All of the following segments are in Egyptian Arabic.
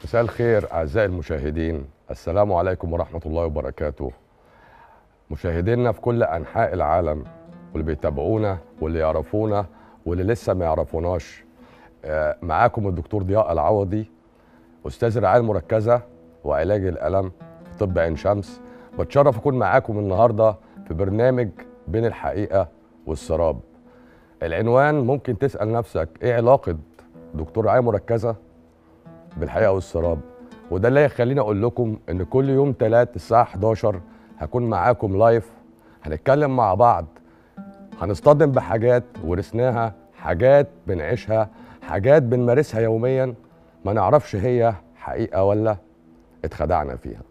مساء الخير أعزائي المشاهدين السلام عليكم ورحمة الله وبركاته مشاهدينا في كل أنحاء العالم واللي بيتابعونا واللي يعرفونا واللي لسه ما يعرفوناش آه، معاكم الدكتور ضياء العوضي أستاذ رعاية مركزة وعلاج الألم في طب عين شمس بتشرف أكون معاكم النهاردة في برنامج بين الحقيقة والسراب العنوان ممكن تسأل نفسك إيه علاقة دكتور رعاية مركزة بالحقيقه والسراب وده اللي هيخليني اقول لكم ان كل يوم تلات الساعه 11 هكون معاكم لايف هنتكلم مع بعض هنصطدم بحاجات ورثناها حاجات بنعيشها حاجات بنمارسها يوميا ما نعرفش هي حقيقه ولا اتخدعنا فيها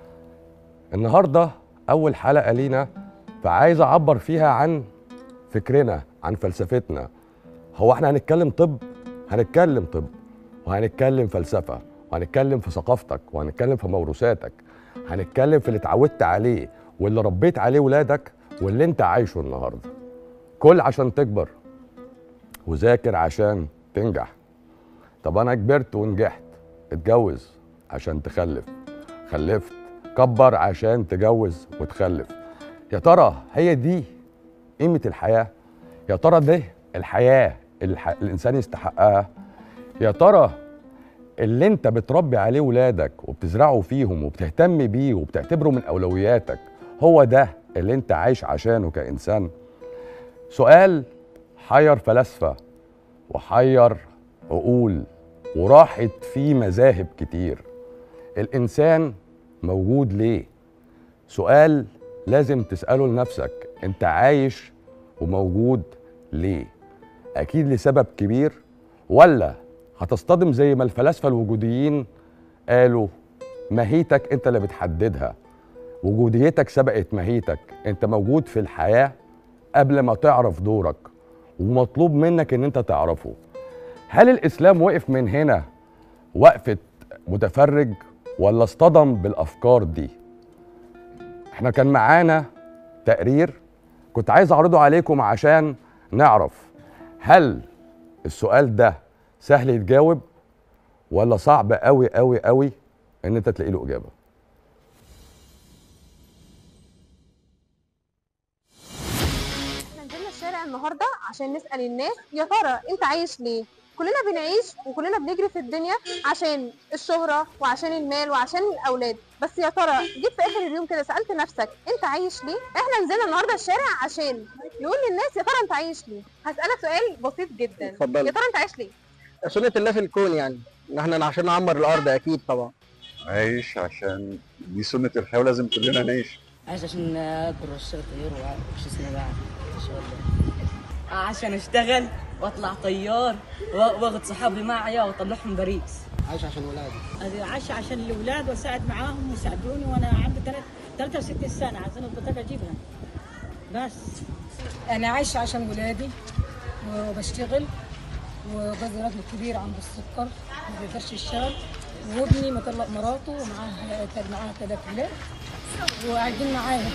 النهارده اول حلقه لينا فعايز اعبر فيها عن فكرنا عن فلسفتنا هو احنا هنتكلم طب هنتكلم طب وهنتكلم فلسفه وهنتكلم في ثقافتك وهنتكلم في موروثاتك هنتكلم في اللي اتعودت عليه واللي ربيت عليه ولادك واللي انت عايشه النهارده كل عشان تكبر وذاكر عشان تنجح طب انا كبرت ونجحت اتجوز عشان تخلف خلفت كبر عشان تجوز وتخلف يا ترى هي دي قيمه الحياه يا ترى ده الحياه اللي الح... الانسان يستحقها يا ترى اللي انت بتربي عليه ولادك وبتزرعه فيهم وبتهتم بيه وبتعتبره من اولوياتك هو ده اللي انت عايش عشانه كانسان سؤال حير فلاسفه وحير عقول وراحت فيه مذاهب كتير الانسان موجود ليه سؤال لازم تساله لنفسك انت عايش وموجود ليه اكيد لسبب كبير ولا هتصطدم زي ما الفلاسفه الوجوديين قالوا ماهيتك انت اللي بتحددها وجوديتك سبقت ماهيتك انت موجود في الحياه قبل ما تعرف دورك ومطلوب منك ان انت تعرفه هل الاسلام وقف من هنا وقفه متفرج ولا اصطدم بالافكار دي احنا كان معانا تقرير كنت عايز اعرضه عليكم عشان نعرف هل السؤال ده سهل يتجاوب ولا صعب قوي قوي قوي ان انت تلاقي له اجابه احنا نزلنا الشارع النهارده عشان نسال الناس يا ترى انت عايش ليه كلنا بنعيش وكلنا بنجري في الدنيا عشان الشهرة وعشان المال وعشان الأولاد بس يا ترى جيت في آخر اليوم كده سألت نفسك أنت عايش ليه؟ إحنا نزلنا النهاردة الشارع عشان نقول للناس يا ترى أنت عايش ليه؟ هسألك سؤال بسيط جدا اتفضلي. يا ترى أنت عايش ليه؟ سنة الله في الكون يعني ان احنا عشان نعمر الارض اكيد طبعا عايش عشان دي سنة الحياة ولازم كلنا نعيش عايش عشان اكبر اشتغل طيار وش اسمه بقى ان شاء الله عشان اشتغل واطلع طيار وا- واخد صحابي معايا واطلعهم باريس عايش عشان ولادي أنا عايشة عشان الأولاد وأساعد معاهم ويساعدوني وأنا عندي تلات- 63 سنة عايزين البطاقة أجيبها بس أنا عايشة عشان ولادي وبشتغل وجوزي راجل كبير عنده السكر ما بيقدرش يشتغل وابني مطلق مراته ومعاه معاه ثلاث ولاد وقاعدين معايا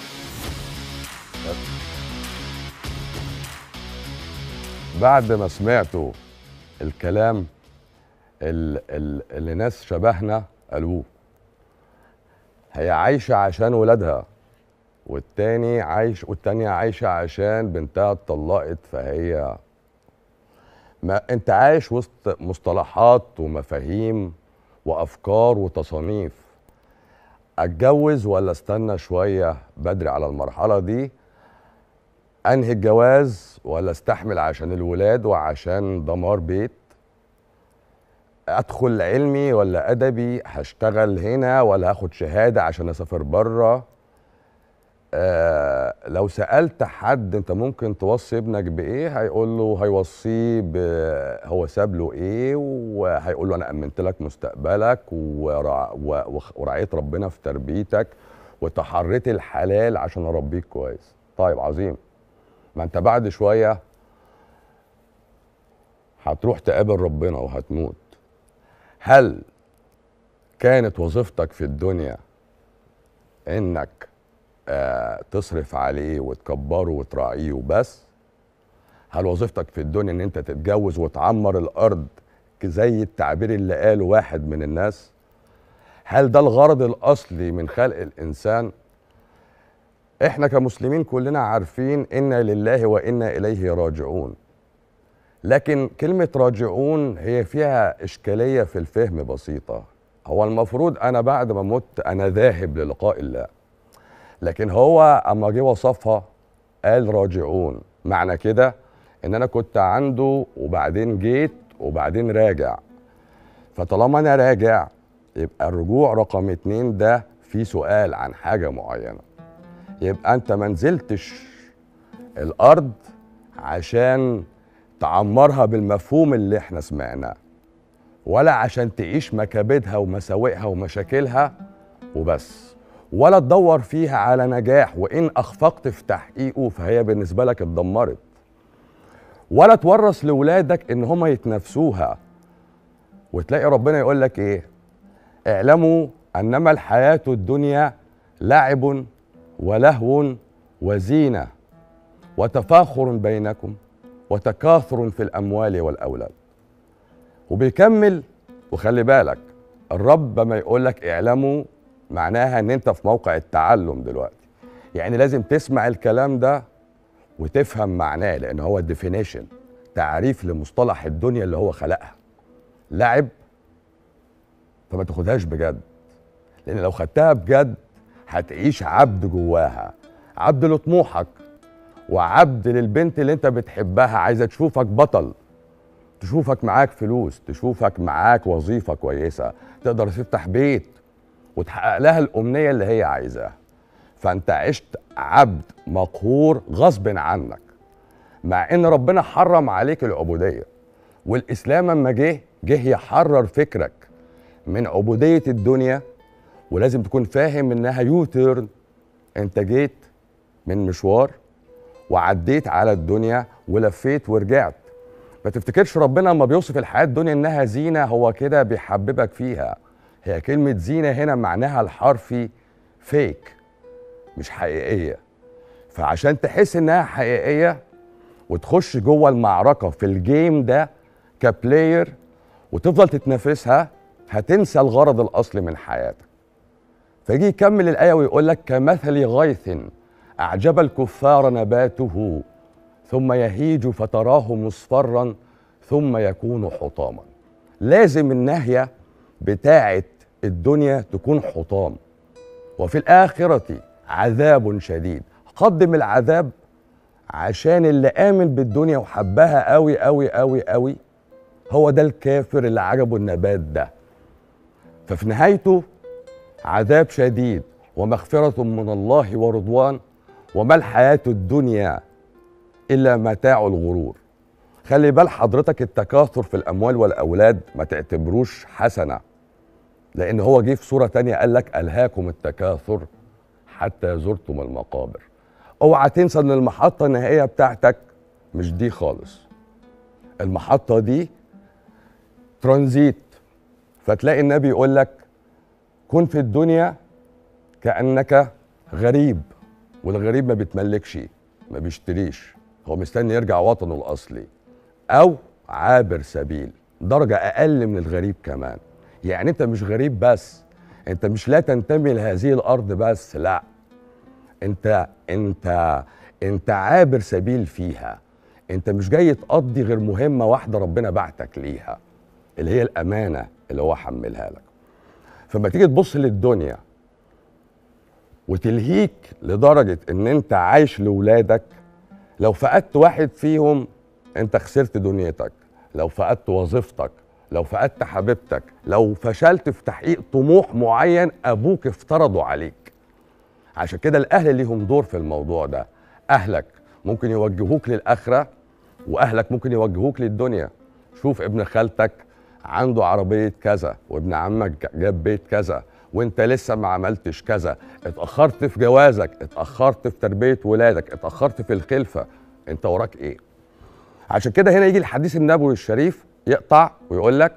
بعد ما سمعتوا الكلام ال- ال- اللي ناس شبهنا قالوه هي عايشة عشان ولادها والتاني عايش والتانية عايشة عشان بنتها اتطلقت فهي ما انت عايش وسط مصطلحات ومفاهيم وافكار وتصانيف اتجوز ولا استنى شوية بدري على المرحلة دي انهي الجواز ولا استحمل عشان الولاد وعشان دمار بيت ادخل علمي ولا ادبي هشتغل هنا ولا هاخد شهاده عشان اسافر بره آه لو سالت حد انت ممكن توصي ابنك بايه هيقول له هيوصيه ب- هو ساب له ايه وهيقول له انا امنت لك مستقبلك ورع و- وخ- ورعيت ربنا في تربيتك وتحريت الحلال عشان اربيك كويس طيب عظيم ما انت بعد شويه هتروح تقابل ربنا وهتموت هل كانت وظيفتك في الدنيا انك آه تصرف عليه وتكبره وتراعيه وبس هل وظيفتك في الدنيا ان انت تتجوز وتعمر الارض زي التعبير اللي قاله واحد من الناس هل ده الغرض الاصلي من خلق الانسان احنا كمسلمين كلنا عارفين انا لله وانا اليه راجعون لكن كلمه راجعون هي فيها اشكاليه في الفهم بسيطه هو المفروض انا بعد ما مت انا ذاهب للقاء الله لكن هو اما جه وصفها قال راجعون معنى كده ان انا كنت عنده وبعدين جيت وبعدين راجع فطالما انا راجع يبقى الرجوع رقم اتنين ده في سؤال عن حاجه معينه يبقى انت ما نزلتش الارض عشان تعمرها بالمفهوم اللي احنا سمعناه ولا عشان تعيش مكابدها ومساوئها ومشاكلها وبس ولا تدور فيها على نجاح وان اخفقت في تحقيقه فهي بالنسبه لك اتدمرت ولا تورث لاولادك ان هم يتنافسوها وتلاقي ربنا يقول لك ايه اعلموا انما الحياه الدنيا لعب ولهو وزينه وتفاخر بينكم وتكاثر في الاموال والاولاد وبيكمل وخلي بالك الرب ما يقول لك اعلموا معناها ان انت في موقع التعلم دلوقتي يعني لازم تسمع الكلام ده وتفهم معناه لان هو الديفينيشن تعريف لمصطلح الدنيا اللي هو خلقها لعب فما تاخدهاش بجد لان لو خدتها بجد هتعيش عبد جواها عبد لطموحك وعبد للبنت اللي انت بتحبها عايزه تشوفك بطل تشوفك معاك فلوس تشوفك معاك وظيفه كويسه تقدر تفتح بيت وتحقق لها الامنيه اللي هي عايزاها فانت عشت عبد مقهور غصب عنك مع ان ربنا حرم عليك العبوديه والاسلام اما جه جه يحرر فكرك من عبوديه الدنيا ولازم تكون فاهم انها يوتيرن انت جيت من مشوار وعديت على الدنيا ولفيت ورجعت ما تفتكرش ربنا لما بيوصف الحياه الدنيا انها زينه هو كده بيحببك فيها هي كلمه زينه هنا معناها الحرفي فيك مش حقيقيه فعشان تحس انها حقيقيه وتخش جوه المعركه في الجيم ده كبلاير وتفضل تتنافسها هتنسى الغرض الاصلي من حياتك فيجي يكمل الايه ويقول لك كمثل غيث اعجب الكفار نباته ثم يهيج فتراه مصفرا ثم يكون حطاما لازم النهيه بتاعه الدنيا تكون حطام وفي الاخره عذاب شديد قدم العذاب عشان اللي آمن بالدنيا وحبها قوي قوي قوي قوي هو ده الكافر اللي عجبه النبات ده ففي نهايته عذاب شديد ومغفرة من الله ورضوان وما الحياة الدنيا إلا متاع الغرور خلي بال حضرتك التكاثر في الأموال والأولاد ما تعتبروش حسنة لأن هو جه في صورة تانية قال لك ألهاكم التكاثر حتى زرتم المقابر اوعى تنسى ان المحطة النهائية بتاعتك مش دي خالص المحطة دي ترانزيت فتلاقي النبي يقول لك كن في الدنيا كأنك غريب والغريب ما بيتملكش ما بيشتريش هو مستني يرجع وطنه الأصلي أو عابر سبيل درجة أقل من الغريب كمان يعني أنت مش غريب بس أنت مش لا تنتمي لهذه الأرض بس لا انت انت انت عابر سبيل فيها انت مش جاي تقضي غير مهمه واحده ربنا بعتك ليها اللي هي الامانه اللي هو حملها لك فما تيجي تبص للدنيا وتلهيك لدرجه ان انت عايش لاولادك لو فقدت واحد فيهم انت خسرت دنيتك لو فقدت وظيفتك لو فقدت حبيبتك لو فشلت في تحقيق طموح معين ابوك افترضه عليك عشان كده الاهل ليهم دور في الموضوع ده اهلك ممكن يوجهوك للاخره واهلك ممكن يوجهوك للدنيا شوف ابن خالتك عنده عربيه كذا وابن عمك جاب بيت كذا وانت لسه ما عملتش كذا اتاخرت في جوازك اتاخرت في تربيه ولادك اتاخرت في الخلفه انت وراك ايه عشان كده هنا يجي الحديث النبوي الشريف يقطع ويقول لك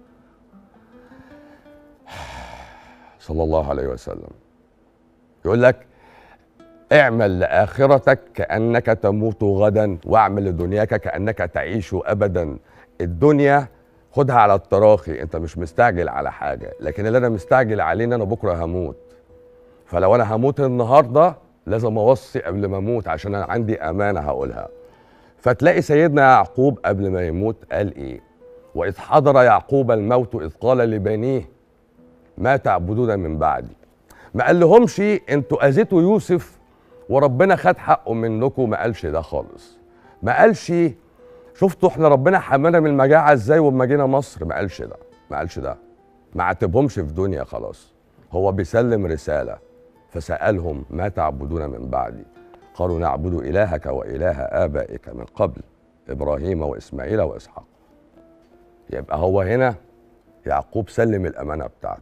صلى الله عليه وسلم يقول لك اعمل لآخرتك كأنك تموت غدا واعمل لدنياك كأنك تعيش أبدا الدنيا خدها على التراخي انت مش مستعجل على حاجه لكن اللي انا مستعجل عليه ان انا بكره هموت فلو انا هموت النهارده لازم اوصي قبل ما اموت عشان انا عندي امانه هقولها فتلاقي سيدنا يعقوب قبل ما يموت قال ايه واذ حضر يعقوب الموت اذ قال لبنيه ما تعبدون من بعدي ما قال لهمش انتوا اذيتوا يوسف وربنا خد حقه منكم ما قالش ده خالص ما قالش شفتوا احنا ربنا حمانا من المجاعه ازاي وما جينا مصر ما قالش ده ما قالش ده ما عاتبهمش في دنيا خلاص هو بيسلم رساله فسالهم ما تعبدون من بعدي قالوا نعبد الهك واله ابائك من قبل ابراهيم واسماعيل واسحاق يبقى هو هنا يعقوب سلم الامانه بتاعته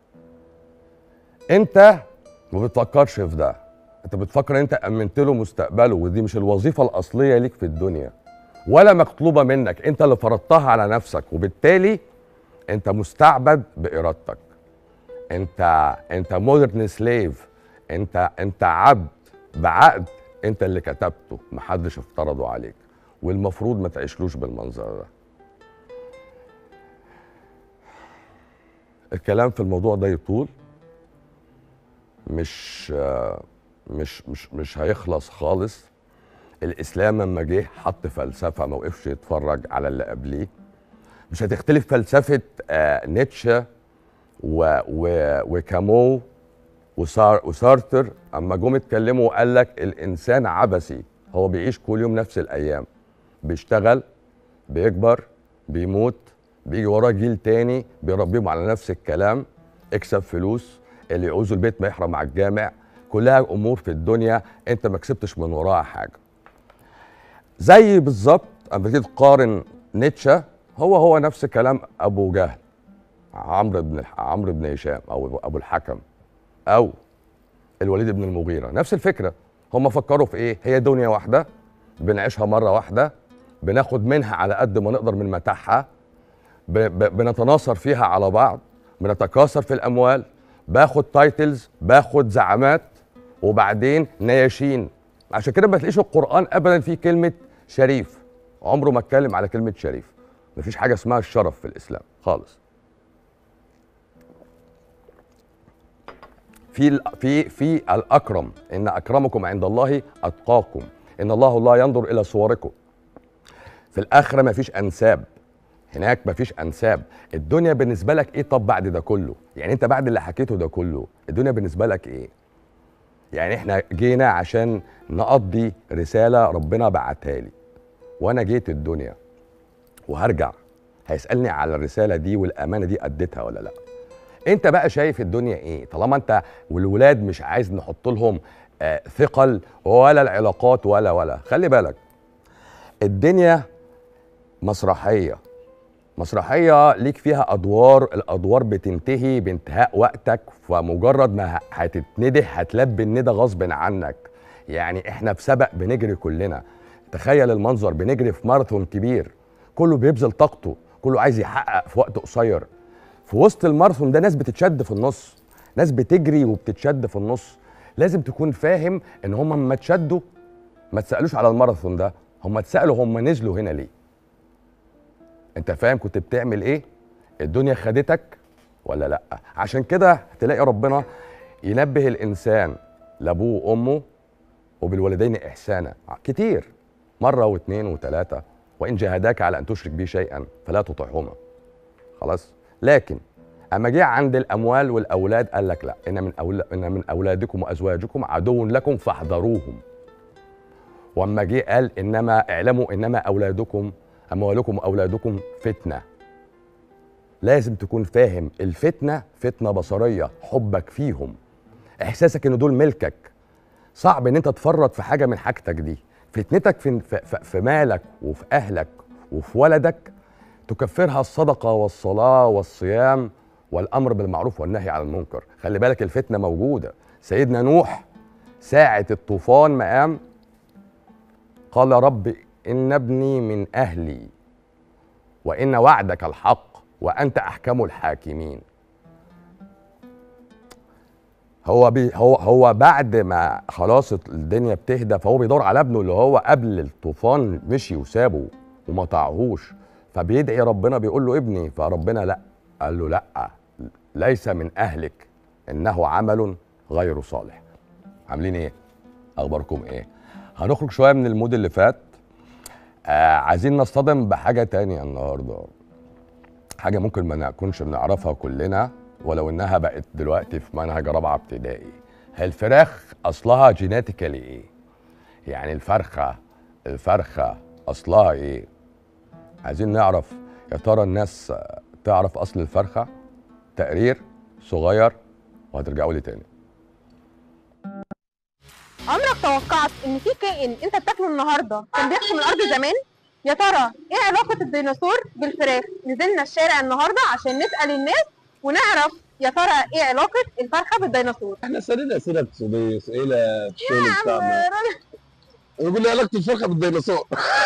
انت ما بتفكرش في ده انت بتفكر ان انت امنت له مستقبله ودي مش الوظيفه الاصليه ليك في الدنيا ولا مطلوبه منك انت اللي فرضتها على نفسك وبالتالي انت مستعبد بارادتك انت انت مودرن سليف انت انت عبد بعقد انت اللي كتبته محدش افترضه عليك والمفروض ما تعيشلوش بالمنظر ده الكلام في الموضوع ده يطول مش آه، مش مش مش هيخلص خالص الاسلام لما جه حط فلسفه ما وقفش يتفرج على اللي قبليه مش هتختلف فلسفه آه، نيتشه و و وكامو وسار وسارتر اما جم اتكلموا وقال لك الانسان عبثي هو بيعيش كل يوم نفس الايام بيشتغل بيكبر بيموت بيجي وراه جيل تاني بيربيهم على نفس الكلام اكسب فلوس اللي يعوزوا البيت ما يحرم على الجامع كلها امور في الدنيا انت ما كسبتش من وراها حاجه زي بالظبط اما تيجي تقارن نيتشه هو هو نفس كلام ابو جهل عمرو بن الح- عمرو بن هشام او ابو الحكم او الوليد بن المغيره نفس الفكره هم فكروا في ايه هي دنيا واحده بنعيشها مره واحده بناخد منها على قد ما نقدر من متاعها ب- ب- بنتناصر فيها على بعض بنتكاثر في الاموال باخد تايتلز باخد زعامات وبعدين نياشين عشان كده ما تلاقيش القران ابدا فيه كلمه شريف عمره ما اتكلم على كلمه شريف مفيش حاجه اسمها الشرف في الاسلام خالص في ال- في في الاكرم ان اكرمكم عند الله اتقاكم ان الله لا ينظر الى صوركم في الاخره مفيش انساب هناك مفيش انساب الدنيا بالنسبه لك ايه طب بعد ده كله يعني انت بعد اللي حكيته ده كله الدنيا بالنسبه لك ايه يعني احنا جينا عشان نقضي رساله ربنا بعتها لي وانا جيت الدنيا وهرجع هيسالني على الرساله دي والامانه دي اديتها ولا لا انت بقى شايف الدنيا ايه طالما انت والولاد مش عايز نحط لهم آه ثقل ولا العلاقات ولا ولا خلي بالك الدنيا مسرحيه مسرحيه ليك فيها ادوار الادوار بتنتهي بانتهاء وقتك فمجرد ما ه- هتتنده هتلبي الندى غصب عنك يعني احنا في سبق بنجري كلنا تخيل المنظر بنجري في ماراثون كبير كله بيبذل طاقته كله عايز يحقق في وقت قصير في وسط الماراثون ده ناس بتتشد في النص ناس بتجري وبتتشد في النص لازم تكون فاهم ان هم لما اتشدوا ما تسالوش على الماراثون ده هم اتسالوا هم نزلوا هنا ليه انت فاهم كنت بتعمل ايه الدنيا خدتك ولا لا عشان كده تلاقي ربنا ينبه الانسان لابوه وامه وبالوالدين احسانا كتير مره واثنين وثلاثه وان جاهداك على ان تشرك بي شيئا فلا تطعهما خلاص لكن اما جه عند الاموال والاولاد قال لك لا ان من أولا ان من اولادكم وازواجكم عدو لكم فاحذروهم واما جه قال انما اعلموا انما اولادكم اموالكم واولادكم فتنه لازم تكون فاهم الفتنه فتنه بصريه حبك فيهم احساسك ان دول ملكك صعب ان انت تفرط في حاجه من حاجتك دي فتنتك في, في, في- في مالك وفي اهلك وفي ولدك تكفرها الصدقه والصلاه والصيام والامر بالمعروف والنهي عن المنكر خلي بالك الفتنه موجوده سيدنا نوح ساعه الطوفان مقام قال رب إن ابني من أهلي وإن وعدك الحق وأنت أحكم الحاكمين هو بي هو هو بعد ما خلاص الدنيا بتهدى فهو بيدور على ابنه اللي هو قبل الطوفان مشي وسابه وما طاعهوش فبيدعي ربنا بيقول له ابني فربنا لا قال له لا ليس من اهلك انه عمل غير صالح عاملين ايه اخباركم ايه هنخرج شويه من المود اللي فات آه عايزين نصطدم بحاجه تانية النهارده حاجه ممكن ما نكونش بنعرفها كلنا ولو انها بقت دلوقتي في منهج رابعه ابتدائي هي الفراخ اصلها جيناتيكالي ايه يعني الفرخه الفرخه اصلها ايه عايزين نعرف يا ترى الناس تعرف اصل الفرخه تقرير صغير وهترجعوا لي تاني عمرك توقعت ان في كائن انت بتاكله النهارده كان بيحكم الارض زمان يا ترى ايه علاقه الديناصور بالفراخ نزلنا الشارع النهارده عشان نسال الناس ونعرف يا ترى ايه علاقه الفرخه بالديناصور احنا سالنا اسئله اقتصاديه اسئله في الشغل يا عم بتاعنا راجل- يقول لي علاقه الفرخه بالديناصور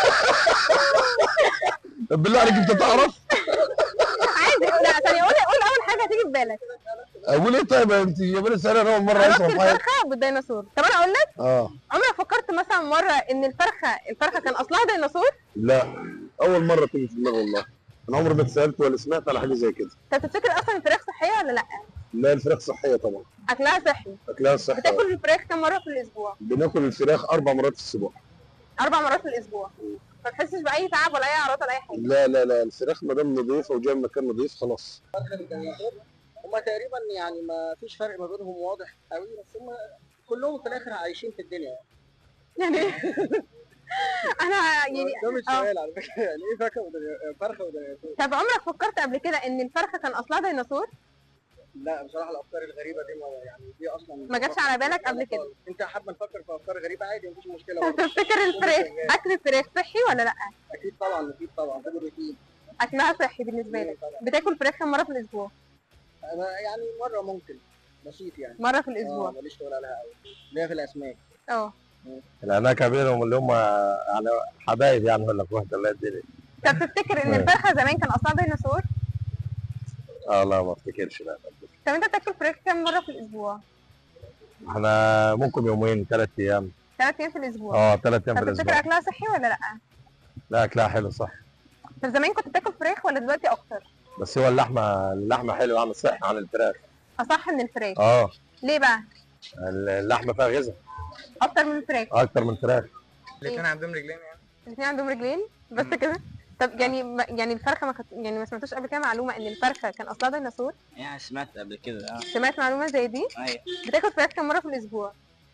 طب بالله عليك انت تعرف؟ عادي لا ثانيه قول قول اول حاجه تيجي في بالك اقول ايه طيب انت جايبين سؤال انا اول مره علاقه اسمع حاجه الفرخه بالديناصور طب انا اقول لك اه عمرك فكرت مثلا مره ان الفرخه الفرخه كان اصلها ديناصور لا اول مره تيجي في دماغي والله انا عمري ما اتسالت ولا سمعت على حاجه زي كده طب تفتكر اصلا الفراخ صحيه ولا لا لا الفراخ صحيه طبعا اكلها صحي اكلها صحي بتاكل الفراخ كم مره في الاسبوع بناكل الفراخ اربع مرات في الاسبوع اربع مرات في الاسبوع ما تحسش باي تعب ولا اي اعراض ولا اي حاجه لا لا لا الفراخ ما دام نظيفه وجايه من مكان نظيف خلاص هما تقريبا يعني ما فيش فرق ما بينهم واضح قوي بس هما كلهم في الاخر عايشين في الدنيا يعني انا يعني ده مش آه. سؤال على فكره يعني ايه فرخه ودنيا- فرخه ودنيا طب عمرك فكرت قبل كده ان الفرخه كان اصلها ديناصور لا بصراحه الافكار الغريبه دي ما يعني دي اصلا ما جاتش على بالك قبل كده؟ انت حابه نفكر في افكار غريبه عادي مفيش مشكله برضه. تفتكر الفراخ اكل الفراخ صحي ولا لا اكيد طبعا اكيد طبعا ده بروتين اكلها صحي بالنسبه لك بتاكل فراخ كم مره في الاسبوع انا يعني مره ممكن بسيط يعني مره في اه الاسبوع ماليش تقول عليها قوي ليا في الاسماك اه العناكه بينهم اللي هم يعني حبايب يعني ولا في واحده الله يديني طب تفتكر ان الفرخه زمان كان اصلها ديناصور اه لا ما افتكرش لا طب انت بتاكل فراخ كم مره في الاسبوع احنا ممكن يومين ثلاث ايام ثلاث ايام في الاسبوع اه ثلاث ايام طب في تفتكر الاسبوع اكلها صحي ولا لا لا اكلها حلو صح طب زمان كنت بتاكل فراخ ولا دلوقتي اكتر بس هو اللحمه اللحمه حلوه عن الصحه عن الفراخ اصح من الفراخ اه ليه بقى اللحمه فيها غذاء اكتر من الفراخ اكتر من الفراخ اللي كان عندهم رجلين يعني الاثنين عندهم رجلين بس كده طب يعني ما يعني الفرخه ما كانت يعني ما سمعتوش قبل كده معلومه ان الفرخه كان اصلها ديناصور يعني سمعت قبل كده اه سمعت معلومه زي دي ايوه بتاكل فراخ كم مره في الاسبوع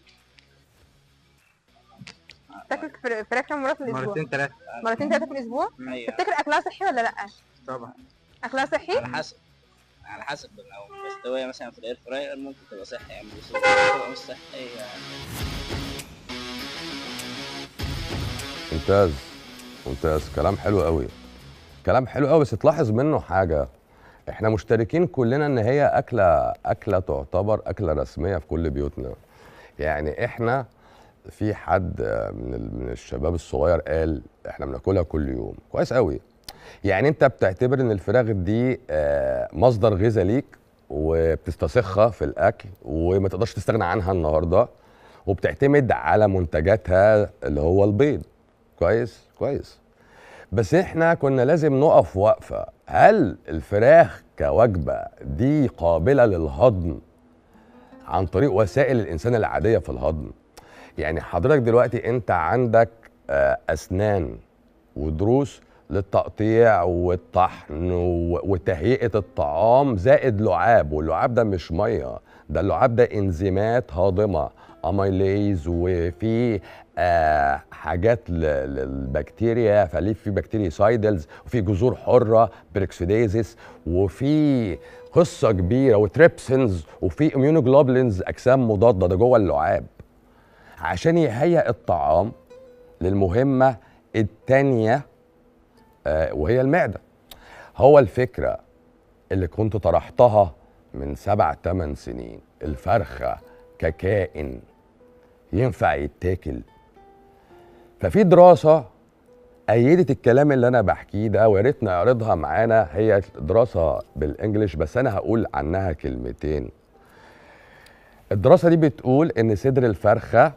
بتاكل فر- فراخ كم مره في الاسبوع ثلاثه مرتين ثلاثه في الاسبوع ايوه تفتكر اكلها صحي ولا لا طبعا اكلها صحي على حسب على حسب لو مستوية مثلا في الاير فراير ممكن تبقى صحي يعني بس ممكن تبقى مش صحية يعني ممتاز ممتاز كلام حلو قوي كلام حلو قوي بس تلاحظ منه حاجه احنا مشتركين كلنا ان هي اكله اكله تعتبر اكله رسميه في كل بيوتنا يعني احنا في حد من ال- من الشباب الصغير قال احنا بناكلها كل يوم كويس قوي يعني انت بتعتبر ان الفراخ دي آه، مصدر غذاء ليك وبتستسخها في الاكل وما تقدرش تستغنى عنها النهارده وبتعتمد على منتجاتها اللي هو البيض كويس كويس بس احنا كنا لازم نقف وقفه هل الفراخ كوجبه دي قابله للهضم عن طريق وسائل الانسان العاديه في الهضم يعني حضرتك دلوقتي انت عندك آه، اسنان ودروس للتقطيع والطحن و- وتهيئه الطعام زائد لعاب واللعاب ده مش ميه ده اللعاب ده انزيمات هاضمه اميليز وفي آه حاجات ل- للبكتيريا فليه في بكتيريسايدلز وفي جذور حره بريكسيديزيس وفي قصه كبيره وتريبسنز وفي اميونوجلوبولينز اجسام مضاده ده جوه اللعاب عشان يهيئ الطعام للمهمه الثانيه آه وهي المعده هو الفكره اللي كنت طرحتها من سبع ثمان سنين الفرخه ككائن ينفع يتاكل ففي دراسه ايدت الكلام اللي انا بحكيه ده ويا ريت نعرضها معانا هي دراسه بالانجلش بس انا هقول عنها كلمتين الدراسه دي بتقول ان صدر الفرخه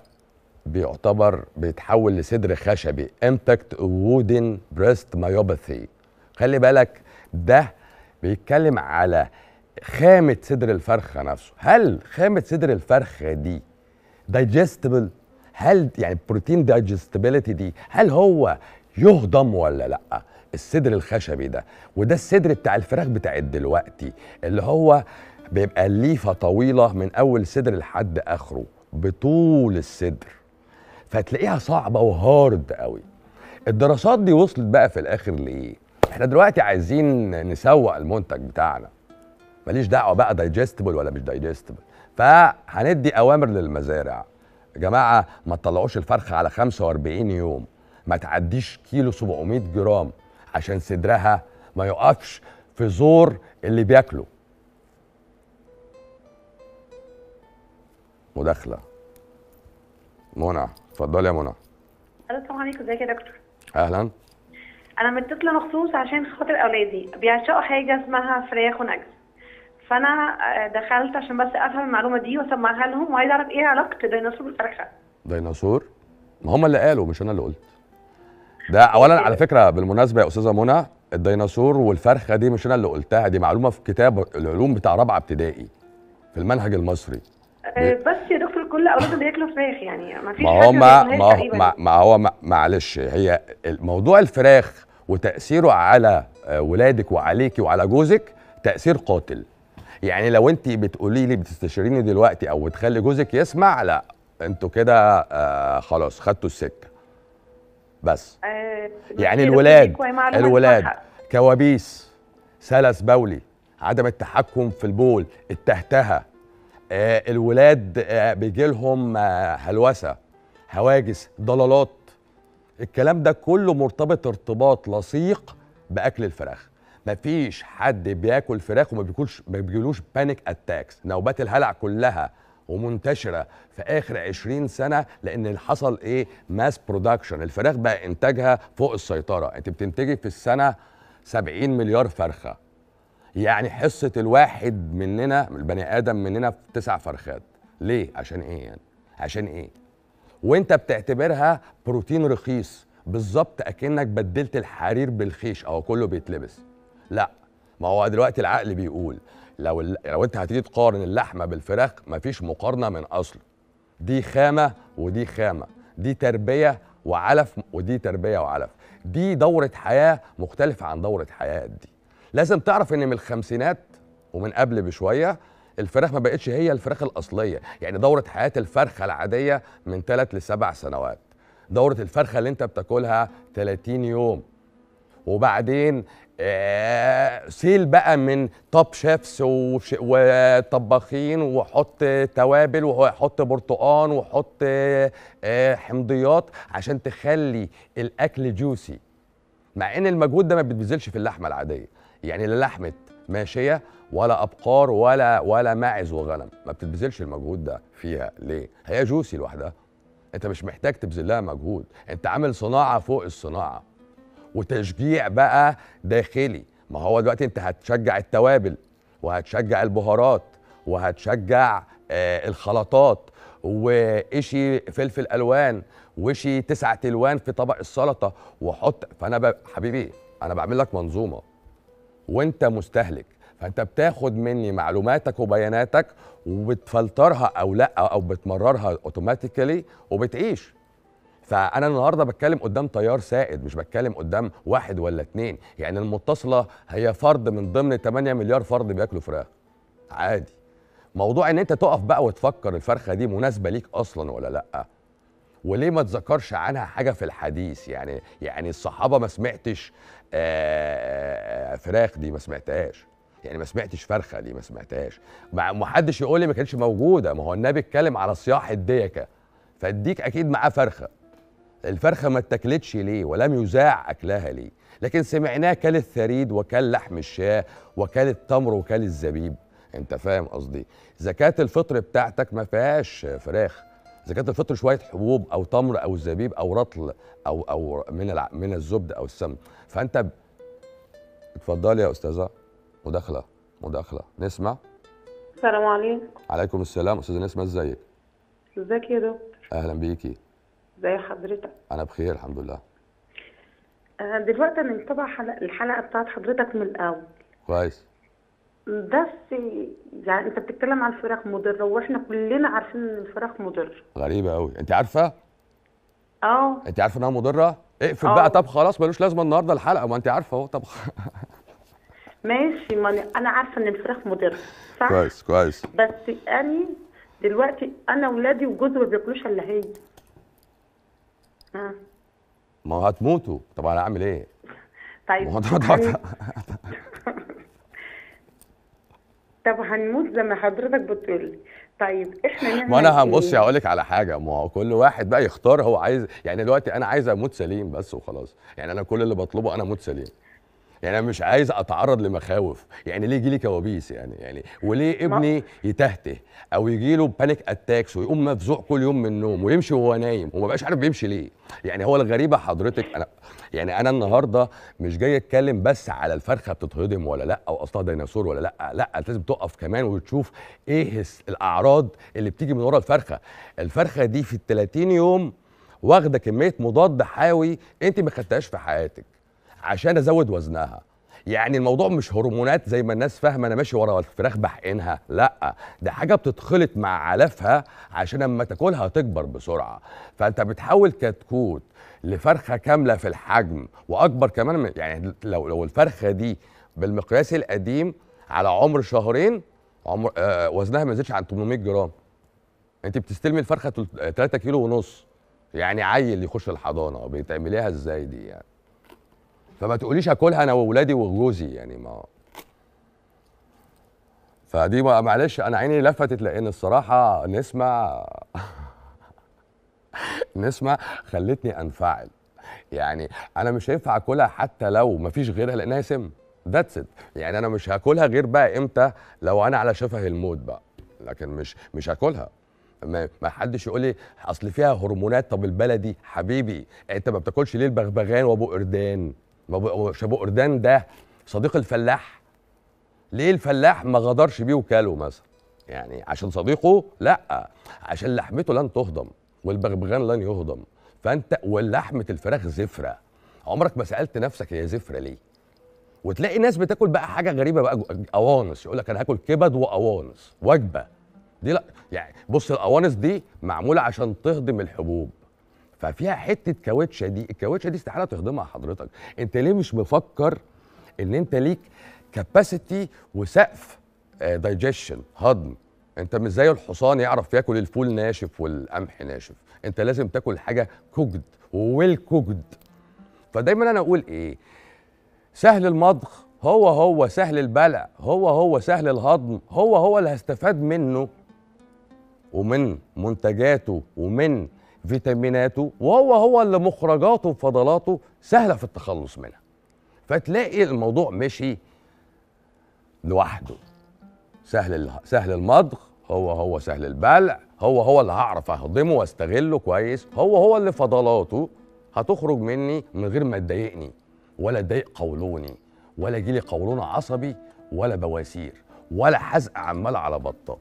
بيعتبر بيتحول لصدر خشبي امباكت وودن بريست مايوباثي خلي بالك ده بيتكلم على خامة صدر الفرخة نفسه هل خامة صدر الفرخة دي دايجستبل هل يعني بروتين دايجستبيليتي دي هل هو يهضم ولا لا الصدر الخشبي ده وده الصدر بتاع الفراخ بتاع دلوقتي اللي هو بيبقى ليفه طويله من اول صدر لحد اخره بطول الصدر فتلاقيها صعبه وهارد قوي الدراسات دي وصلت بقى في الاخر لايه احنا دلوقتي عايزين نسوق المنتج بتاعنا ماليش دعوه بقى دايجستبل ولا مش دايجستبل فهندي اوامر للمزارع يا جماعه ما تطلعوش الفرخه على 45 يوم ما تعديش كيلو 700 جرام عشان صدرها ما يقفش في زور اللي بياكله مداخله منى اتفضلي يا منى السلام عليكم ازيك يا دكتور اهلا انا متصله مخصوص عشان خاطر اولادي بيعشقوا حاجه اسمها فراخ ونجس فانا آه، دخلت عشان بس افهم المعلومه دي واسمعها لهم وعايزه اعرف ايه علاقه الديناصور بالفرخه ديناصور ما هم اللي قالوا مش انا اللي قلت ده اولا على فكره بالمناسبه يا استاذه منى الديناصور والفرخه دي مش انا اللي قلتها دي معلومه في كتاب العلوم بتاع رابعه ابتدائي في المنهج المصري آه، بس يا دكتور كل اولادهم بياكلوا فراخ يعني ما فيش ما حاجه هو ما بياكلوهاش ما هو تقريباً. ما, ما هو ما معلش هي موضوع الفراخ وتاثيره على آه، ولادك وعليكي وعلى جوزك تاثير قاتل يعني لو انت بتقولي لي بتستشيريني دلوقتي او بتخلي جوزك يسمع لا انتوا كده آه خلاص خدتوا السكه بس آه، يعني بس يا الولاد دكتور، دي معلومة الولاد صح. كوابيس سلس بولي عدم التحكم في البول التهتهه آه الولاد آه بيجي لهم آه هلوسه هواجس ضلالات الكلام ده كله مرتبط ارتباط لصيق باكل الفراخ مفيش حد بياكل فراخ وما بياكلش ما بيجيلوش بانيك اتاكس نوبات الهلع كلها ومنتشره في اخر 20 سنه لان اللي حصل ايه ماس برودكشن الفراخ بقى انتاجها فوق السيطره انت بتنتجي في السنه 70 مليار فرخه يعني حصه الواحد مننا البني ادم مننا في تسع فرخات ليه عشان ايه يعني عشان ايه وانت بتعتبرها بروتين رخيص بالظبط اكنك بدلت الحرير بالخيش او كله بيتلبس لا ما هو دلوقتي العقل بيقول لو ال- لو انت هتيجي تقارن اللحمه بالفراخ مفيش مقارنه من اصل دي خامه ودي خامه دي تربيه وعلف ودي تربيه وعلف دي دوره حياه مختلفه عن دوره حياه دي لازم تعرف ان من الخمسينات ومن قبل بشويه الفراخ ما بقتش هي الفراخ الاصليه يعني دوره حياه الفرخه العاديه من ثلاث لسبع سنوات دوره الفرخه اللي انت بتاكلها 30 يوم وبعدين آه، سيل بقى من توب شيفس وش- وطباخين وحط توابل وحط برتقان وحط آه، حمضيات عشان تخلي الاكل جوسي مع ان المجهود ده ما بيتبذلش في اللحمه العاديه يعني لا لحمه ماشيه ولا ابقار ولا ولا ماعز وغنم ما بتتبذلش المجهود ده فيها ليه هي جوسي لوحدها انت مش محتاج تبذل لها مجهود انت عامل صناعه فوق الصناعه وتشجيع بقى داخلي ما هو دلوقتي انت هتشجع التوابل وهتشجع البهارات وهتشجع آه الخلطات واشي فلفل الوان وشي تسعة الوان في طبق السلطه وحط فانا ب... حبيبي انا بعمل لك منظومه وانت مستهلك فانت بتاخد مني معلوماتك وبياناتك وبتفلترها او لا او بتمررها اوتوماتيكالي وبتعيش فانا النهارده بتكلم قدام تيار سائد مش بتكلم قدام واحد ولا اتنين يعني المتصله هي فرد من ضمن 8 مليار فرد بياكلوا فراخ عادي موضوع ان انت تقف بقى وتفكر الفرخه دي مناسبه ليك اصلا ولا لا وليه ما تذكرش عنها حاجه في الحديث يعني يعني الصحابه ما سمعتش آه، فراخ دي ما سمعتهاش يعني ما سمعتش فرخه دي ما سمعتهاش ما ما حدش يقول لي ما كانتش موجوده ما هو النبي اتكلم على صياح الديكه فالديك اكيد معاه فرخه الفرخه ما اتاكلتش ليه ولم يذاع اكلها ليه لكن سمعناه كل الثريد وكل لحم الشاه وكل التمر وكل الزبيب انت فاهم قصدي زكاه الفطر بتاعتك ما فيهاش فراخ زكاه الفطر شويه حبوب او تمر او زبيب او رطل او او من الع... من الزبد او السمن فانت ب... اتفضلي يا استاذه مداخله مداخله نسمع السلام عليكم عليكم السلام استاذه نسمه ازيك ازيك يا دكتور اهلا بيكي ازي حضرتك انا بخير الحمد لله آه، دلوقتي انا متابعه حلقة الحلقه بتاعت حضرتك من الاول كويس بس يعني انت بتتكلم عن الفراخ مضره واحنا كلنا عارفين ان الفراخ مضره غريبه قوي انت عارفه اه انت عارفه انها مضره اقفل آه. بقى طب خلاص ملوش لازمه النهارده الحلقه ما انت عارفه اهو طب ماشي ما أنا- انا عارفه ان الفراخ مضره صح كويس كويس بس انا دلوقتي انا ولادي وجوزي ما بياكلوش الا هي آه. ما هو هتموتوا طب انا اعمل ايه طيب ما هو ده- ده- هن... طب هنموت زي ما حضرتك بتقولي طيب احنا نعمل ما انا إيه؟ هبص هقول لك على حاجه ما هو كل واحد بقى يختار هو عايز يعني دلوقتي انا عايز اموت سليم بس وخلاص يعني انا كل اللي بطلبه انا اموت سليم يعني انا مش عايز اتعرض لمخاوف يعني ليه يجي لي كوابيس يعني يعني وليه ما- ابني يتهته او يجي له بانيك اتاكس ويقوم مفزوع كل يوم من النوم ويمشي وهو نايم وما بقاش عارف بيمشي ليه يعني هو الغريبه حضرتك انا يعني انا النهارده مش جاي اتكلم بس على الفرخه بتتهضم ولا لا او اصلها ديناصور ولا لا لا أنت لازم تقف كمان وتشوف ايه الس- الاعراض اللي بتيجي من ورا الفرخه الفرخه دي في ال 30 يوم واخده كميه مضاد حيوي انت ما خدتهاش في حياتك عشان ازود وزنها يعني الموضوع مش هرمونات زي ما الناس فاهمه انا ماشي ورا الفراخ بحقنها لا ده حاجه بتتخلط مع علفها عشان اما تاكلها تكبر بسرعه فانت بتحاول كتكوت لفرخه كامله في الحجم واكبر كمان من يعني لو لو الفرخه دي بالمقياس القديم على عمر شهرين عمر آه وزنها ما يزيدش عن 800 جرام انت بتستلمي الفرخه 3 كيلو ونص يعني عيل يخش الحضانه بتعمليها ازاي دي يعني فما تقوليش اكلها انا واولادي وجوزي يعني ما فدي ما- معلش انا عيني لفتت لان الصراحه نسمع نسمع خلتني انفعل يعني انا مش هينفع اكلها حتى لو مفيش غيرها لانها سم ذاتس ات يعني انا مش هاكلها غير بقى امتى لو انا على شفه الموت بقى لكن مش مش هاكلها ما ما حدش يقول لي اصل فيها هرمونات طب البلدي حبيبي انت ما بتاكلش ليه البغبغان وابو قردان ما ابو مش ابو قردان ده صديق الفلاح ليه الفلاح ما غدرش بيه وكاله مثلا يعني عشان صديقه لا عشان لحمته لن تهضم والبغبغان لن يهضم فانت ولحمه الفراخ زفره عمرك ما سالت نفسك هي زفره ليه وتلاقي ناس بتاكل بقى حاجه غريبه بقى قوانص يقول لك انا هاكل كبد وقوانص وجبه دي لا يعني بص القوانص دي معموله عشان تهضم الحبوب ففيها حته كاوتشه دي الكاوتشه دي استحاله تهضمها حضرتك انت ليه مش مفكر ان انت ليك كاباسيتي وسقف دايجيشن هضم انت مش زي الحصان يعرف ياكل الفول ناشف والقمح ناشف انت لازم تاكل حاجه كوجد وويل كوجد فدايما انا اقول ايه سهل المضغ هو هو سهل البلع هو هو سهل الهضم هو هو اللي هستفاد منه ومن منتجاته ومن فيتاميناته وهو هو اللي مخرجاته وفضلاته سهله في التخلص منها فتلاقي الموضوع مشي لوحده سهل ال- سهل المضغ هو هو سهل البلع هو هو اللي هعرف اهضمه واستغله كويس هو هو اللي فضلاته هتخرج مني من غير ما تضايقني ولا تضايق قولوني ولا يجيلي قولون عصبي ولا بواسير ولا حزق عمال على بطال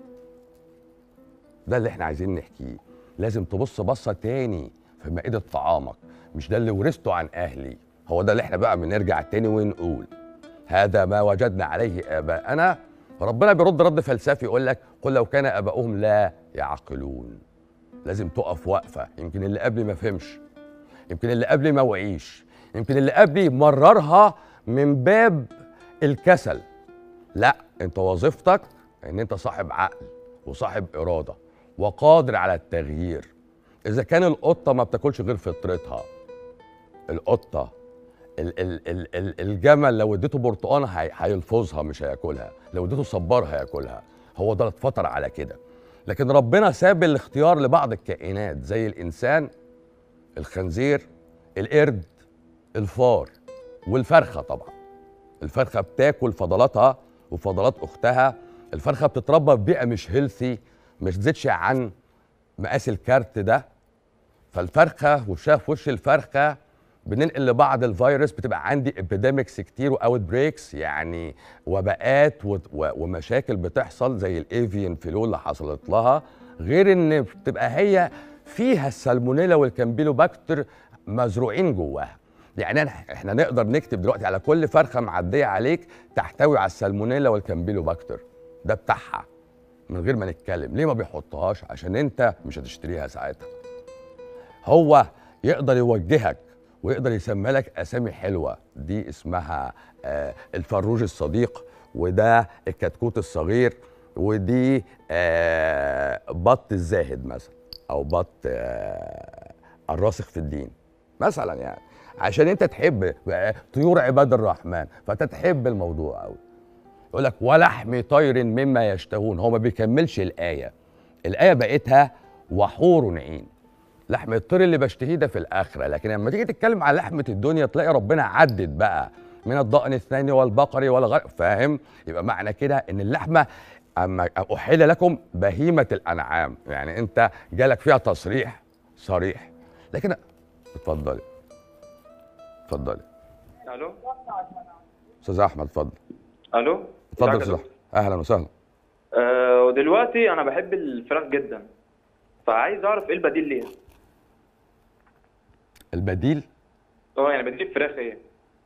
ده اللي احنا عايزين نحكيه لازم تبص بصه تاني في مائده طعامك مش ده اللي ورثته عن اهلي هو ده اللي احنا بقى بنرجع تاني ونقول هذا ما وجدنا عليه اباءنا ربنا بيرد رد فلسفي يقول لك قل لو كان اباؤهم لا يعقلون لازم تقف وقفه يمكن اللي قبلي ما فهمش يمكن اللي قبلي ما وعيش يمكن اللي قبلي مررها من باب الكسل لا انت وظيفتك ان انت صاحب عقل وصاحب اراده وقادر على التغيير اذا كان القطه ما بتاكلش غير فطرتها القطه ال ال ال ال الجمل لو اديته برتقان هي هيلفظها مش هياكلها لو اديته صبار هياكلها هو ده اتفطر على كده لكن ربنا ساب الاختيار لبعض الكائنات زي الانسان الخنزير القرد الفار والفرخه طبعا الفرخه بتاكل فضلاتها وفضلات اختها الفرخه بتتربى في بيئه مش هيلثي مش تزيدش عن مقاس الكارت ده فالفرخه وشها في وش الفرخه بننقل لبعض الفيروس بتبقى عندي ابيديمكس كتير واوت بريكس يعني وباءات و- و- ومشاكل بتحصل زي الايفيان فلو اللي حصلت لها غير ان بتبقى هي فيها السالمونيلا والكامبيلوباكتر مزروعين جواها يعني أنا احنا نقدر نكتب دلوقتي على كل فرخه معديه عليك تحتوي على السالمونيلا والكامبيلوباكتر ده بتاعها من غير ما نتكلم ليه ما بيحطهاش عشان انت مش هتشتريها ساعتها هو يقدر يوجهك ويقدر يسمي لك اسامي حلوه دي اسمها آه الفروج الصديق وده الكتكوت الصغير ودي آه بط الزاهد مثلا او بط آه الراسخ في الدين مثلا يعني عشان انت تحب آه، طيور عباد الرحمن فانت تحب الموضوع قوي يقول لك ولحم طير مما يشتهون هو ما بيكملش الايه الايه بقيتها وحور عين لحم الطير اللي بشتهيه ده في الاخره لكن لما تيجي تتكلم على لحمه الدنيا تلاقي ربنا عدد بقى من الضأن الثاني والبقر والغنم فاهم يبقى معنى كده ان اللحمه اما احل لكم بهيمه الانعام يعني انت جالك فيها تصريح صريح لكن اتفضلي اتفضلي الو استاذ احمد اتفضل الو اتفضل ازيك استاذ يا احمد اهلا وسهلا أه ودلوقتي انا بحب الفراخ جدا فعايز اعرف ايه البديل ليها البديل اه يعني بديل الفراخ ايه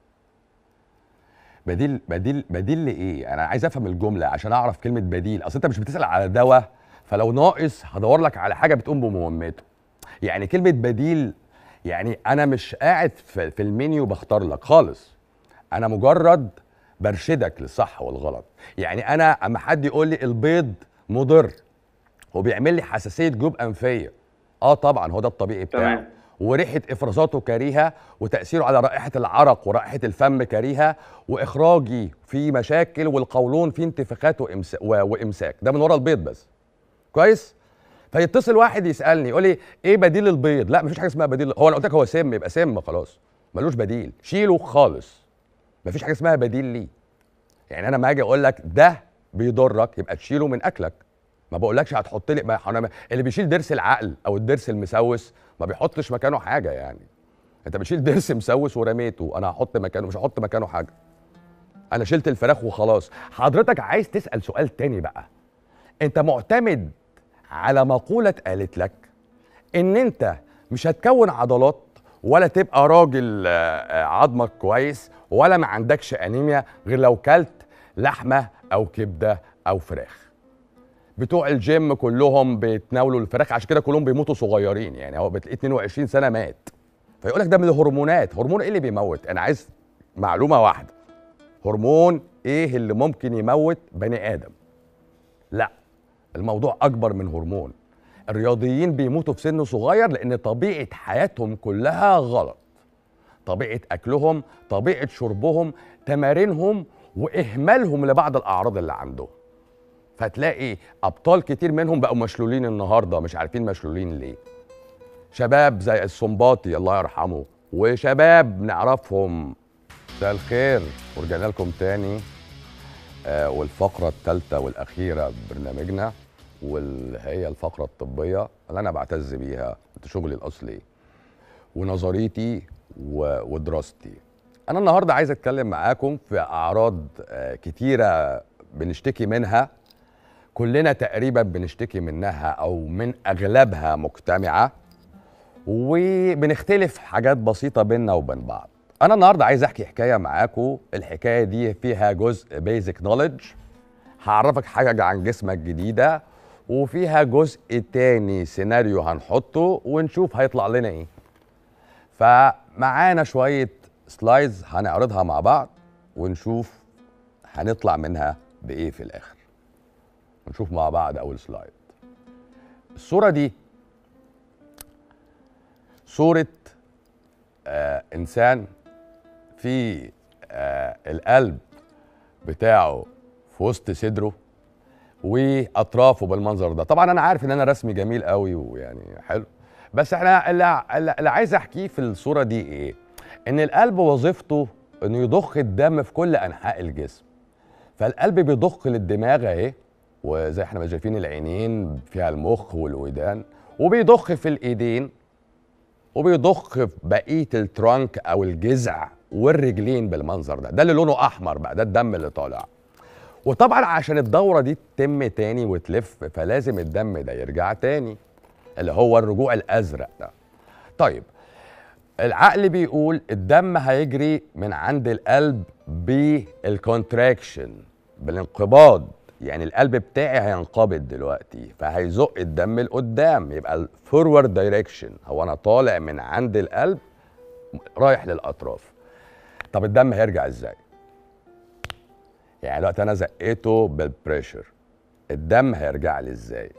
بديل بديل بديل لايه؟ انا عايز افهم الجمله عشان اعرف كلمه بديل، اصل انت مش بتسال على دواء فلو ناقص هدور لك على حاجه بتقوم بمهمته. يعني كلمه بديل يعني انا مش قاعد في, في المنيو بختار لك خالص. انا مجرد برشدك للصح والغلط. يعني انا اما حد يقول لي البيض مضر وبيعمل لي حساسيه جيوب انفيه. اه طبعا هو ده الطبيعي بتاعه. تمام. وريحه افرازاته كريهه وتاثيره على رائحه العرق ورائحه الفم كريهه واخراجي في مشاكل والقولون فيه انتفاخات وإمس... و... وامساك ده من ورا البيض بس كويس فيتصل واحد يسالني يقول لي ايه بديل البيض لا مفيش حاجه اسمها بديل هو انا قلت لك هو سم يبقى سم خلاص ملوش بديل شيله خالص مفيش حاجه اسمها بديل ليه يعني انا ما اجي اقول لك ده بيضرك يبقى تشيله من اكلك ما بقولكش هتحط لي ما أنا اللي بيشيل ضرس العقل او الضرس المسوس ما بيحطش مكانه حاجه يعني انت بتشيل ضرس مسوس ورميته انا هحط مكانه مش هحط مكانه حاجه انا شلت الفراخ وخلاص حضرتك عايز تسال سؤال تاني بقى انت معتمد على مقوله قالت لك ان انت مش هتكون عضلات ولا تبقى راجل آه، آه، عظمك كويس ولا ما عندكش انيميا غير لو كلت لحمه او كبده او فراخ بتوع الجيم كلهم بيتناولوا الفراخ عشان كده كلهم بيموتوا صغيرين يعني هو بتلاقيه 22 سنه مات فيقول لك ده من الهرمونات هرمون ايه اللي بيموت انا عايز معلومه واحده هرمون ايه اللي ممكن يموت بني ادم لا الموضوع اكبر من هرمون الرياضيين بيموتوا في سن صغير لان طبيعه حياتهم كلها غلط طبيعه اكلهم طبيعه شربهم تمارينهم واهمالهم لبعض الاعراض اللي عندهم فتلاقي ابطال كتير منهم بقوا مشلولين النهارده مش عارفين مشلولين ليه شباب زي السنباطي الله يرحمه وشباب نعرفهم مساء الخير ورجعنا لكم تاني آه والفقرة الثالثة والأخيرة ببرنامجنا وهي الفقرة الطبية اللي أنا بعتز بيها ده شغلي الأصلي ونظريتي و- ودراستي أنا النهاردة عايز أتكلم معاكم في أعراض آه كتيرة بنشتكي منها كلنا تقريبا بنشتكي منها أو من أغلبها مجتمعة وبنختلف حاجات بسيطة بيننا وبين بعض أنا النهاردة عايز أحكي حكاية معاكم الحكاية دي فيها جزء بيزك نوليدج هعرفك حاجة عن جسمك جديدة وفيها جزء تاني سيناريو هنحطه ونشوف هيطلع لنا ايه فمعانا شوية سلايدز هنعرضها مع بعض ونشوف هنطلع منها بإيه في الآخر نشوف مع بعض أول سلايد الصورة دي صورة آه إنسان في آه القلب بتاعه في وسط صدره واطرافه بالمنظر ده طبعا انا عارف ان انا رسمي جميل قوي ويعني حلو بس احنا اللي, اللي اللي عايز احكيه في الصوره دي ايه ان القلب وظيفته انه يضخ الدم في كل انحاء الجسم فالقلب بيضخ للدماغ اهي وزي احنا ما شايفين العينين فيها المخ والودان وبيضخ في الايدين وبيضخ في بقيه الترانك او الجذع والرجلين بالمنظر ده ده اللي لونه احمر بقى ده الدم اللي طالع وطبعا عشان الدوره دي تتم تاني وتلف فلازم الدم ده يرجع تاني اللي هو الرجوع الازرق ده طيب العقل بيقول الدم هيجري من عند القلب بالكونتراكشن بالانقباض يعني القلب بتاعي هينقبض دلوقتي فهيزق الدم لقدام يبقى الفورورد دايركشن هو انا طالع من عند القلب رايح للاطراف طب الدم هيرجع ازاي يعني دلوقتي انا زقيته بالبريشر الدم هيرجع لي ازاي